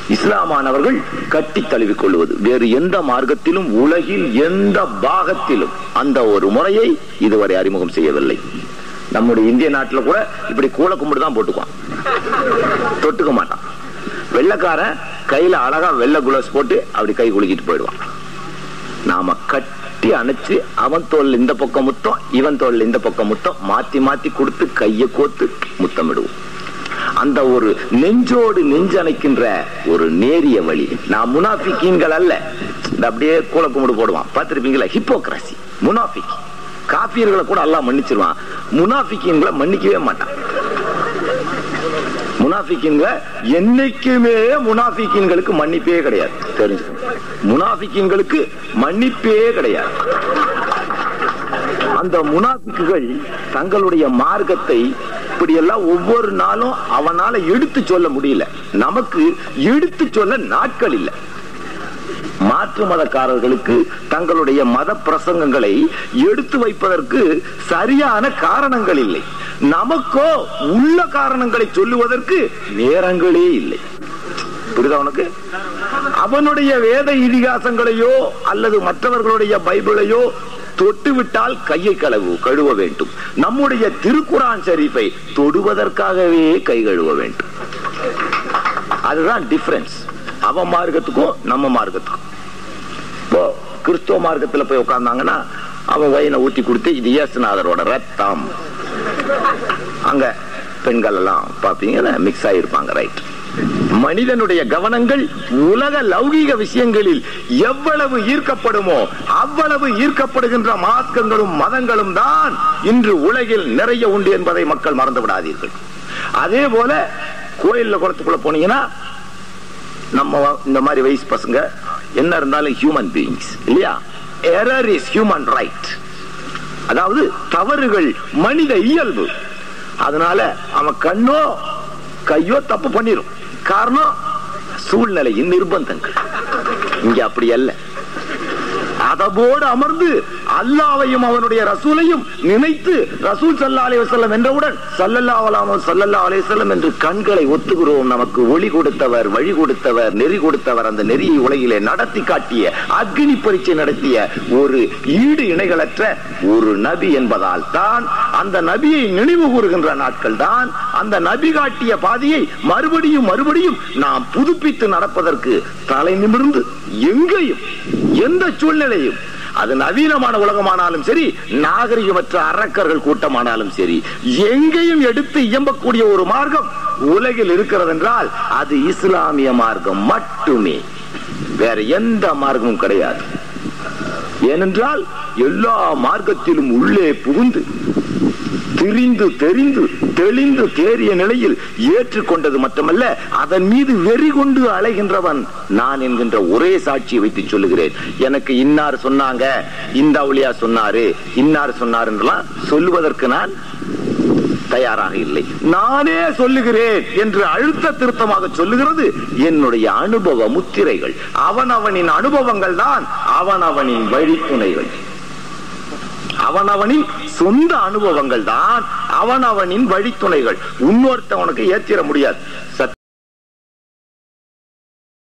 இஸ்லாமானவர்கள் கட்டி தழுவிக் கொள்வது வேறு எந்த மார்க்கத்திலும் உலகில் எந்த பாகத்திலும் அந்த ஒரு முறையை இதுவரை அறிமுகம் செய்யவில்லை நம்முடைய இந்திய நாட்டில் கூட இப்படி கூல கும்பிட்டு தான் போட்டுக்குவான் தொட்டுக்க மாட்டான் வெள்ளக்காரன் கையில அழகா வெள்ளை குலஸ் போட்டு அப்படி கை குலுக்கிட்டு போயிடுவான் நாம கட்டி அணைச்சு அவன் தோல் இந்த பக்கம் முத்தம் இவன் தோல் இந்த பக்கம் முத்தம் மாத்தி மாத்தி கொடுத்து கையை கோத்து முத்தமிடுவோம் அந்த ஒரு நெஞ்சோடு நெஞ்சணைக்கின்ற ஒரு நேரிய வழி நான் முனாஃபிக்கீன்கள் அல்ல இந்த அப்படியே கூல கும்பிடு போடுவான் பார்த்திருப்பீங்களா ஹிப்போக்ரசி முனாஃபிக் காபியர்களை கூட அல்லாஹ் மன்னிச்சிருவான் முனாஃபிக்கீன்களை மன்னிக்கவே மாட்டான் முனாஃபிக்கின்களை என்னைக்குமே முனாஃபிக்கின்களுக்கு மன்னிப்பே கிடையாது தெரிஞ்சுக்கணும் முனாஃபிக்கின்களுக்கு மன்னிப்பே கிடையாது அந்த முனாஃபிக்குகள் தங்களுடைய மார்க்கத்தை இப்படியெல்லாம் ஒவ்வொரு நாளும் அவனால எடுத்து சொல்ல முடியல நமக்கு எடுத்து சொல்ல நாட்கள் இல்லை மாற்று மதக்காரர்களுக்கு தங்களுடைய மத பிரசங்கங்களை எடுத்து வைப்பதற்கு சரியான காரணங்கள் இல்லை நமக்கோ உள்ள காரணங்களை சொல்லுவதற்கு நேரங்களே இல்லை புரியுதா உனக்கு அவனுடைய வேத இதிகாசங்களையோ அல்லது மற்றவர்களுடைய பைபிளையோ தொட்டுவிட்டால் கையை கழுவு கழுவ வேண்டும் நம்முடைய திருக்குரான் ஷரீஃபை தொடுவதற்காகவே கை கழுவ வேண்டும் அதுதான் டிஃபரன்ஸ் அவன் மார்க்கத்துக்கும் நம்ம மார்க்கத்துக்கும் இப்போ கிறிஸ்துவ மார்க்கத்துல போய் உட்கார்ந்தாங்கன்னா அவன் வயனை ஊத்தி கொடுத்து இது இயேசுநாதரோட ரத்தம் அங்க பெண்கள் எல்லாம் பாப்பீங்க மிக்ஸ் ஆகிருப்பாங்க ரைட் மனிதனுடைய கவனங்கள் உலக லௌகீக விஷயங்களில் எவ்வளவு ஈர்க்கப்படுமோ அவ்வளவு ஈர்க்கப்படுகின்ற மார்க்கங்களும் மதங்களும் தான் இன்று உலகில் நிறைய உண்டு என்பதை மக்கள் மறந்து விடாதீர்கள் அதே போல கோயில்ல குளத்துக்குள்ள போனீங்கன்னா நம்ம இந்த மாதிரி வயசு பசங்க என்ன இருந்தாலும் ஹியூமன் பீயிங்ஸ் இல்லையா எரர் இஸ் ஹியூமன் ரைட் அதாவது தவறுகள் மனித இயல்பு அதனால அவன் கண்ணோ கையோ தப்பு பண்ணிரும் காரணம் சூழ்நிலையின் நிர்பந்தங்கள் இங்க அப்படி அல்ல அதபோடு அமர்ந்து அல்லாவையும் அவனுடைய ரசூலையும் நினைத்து ரசூல் சல்லா அலி வசல்லம் என்றவுடன் சல்லல்லா அலாம சல்லல்லா அலி வசல்லம் என்று கண்களை ஒத்துகிறோம் நமக்கு ஒளி கொடுத்தவர் வழி கொடுத்தவர் நெறி கொடுத்தவர் அந்த நெறியை உலகிலே நடத்தி காட்டிய அக்னி பரீட்சை நடத்திய ஒரு ஈடு இணைகளற்ற ஒரு நபி என்பதால் தான் அந்த நபியை நினைவு கூறுகின்ற நாட்கள் தான் அந்த நபி காட்டிய பாதையை மறுபடியும் மறுபடியும் நாம் புதுப்பித்து நடப்பதற்கு தலை நிமிர்ந்து எங்கேயும் எந்த சூழ்நிலையும் அது நவீனமான உலகமானாலும் சரி நாகரிகமற்ற அரக்கர்கள் கூட்டமானாலும் சரி எங்கேயும் எடுத்து இயம்பக்கூடிய ஒரு மார்க்கம் உலகில் இருக்கிறது என்றால் அது இஸ்லாமிய மார்க்கம் மட்டுமே வேற எந்த மார்க்கமும் கிடையாது ஏனென்றால் எல்லா மார்க்கத்திலும் உள்ளே புகுந்து திரிந்து தெரிந்து தெளிந்து தேறிய நிலையில் ஏற்றுக்கொண்டது மட்டுமல்ல அதன் மீது வெறி கொண்டு அலைகின்றவன் நான் என்கின்ற ஒரே சாட்சியை வைத்து சொல்லுகிறேன் எனக்கு இன்னார் சொன்னாங்க இந்த அவளியா சொன்னாரு இன்னார் சொன்னார் என்றெல்லாம் சொல்லுவதற்கு நான் தயாராக இல்லை நானே சொல்லுகிறேன் என்று அழுத்த திருத்தமாக சொல்லுகிறது என்னுடைய அனுபவ முத்திரைகள் அவனவனின் அனுபவங்கள் தான் அவனவனின் வழித்துணைகள் அவனவனின் சொந்த அனுபவங்கள் தான் அவனவனின் வழித்துணைகள் இன்னொருத்தவனுக்கு ஏத்திர முடியாது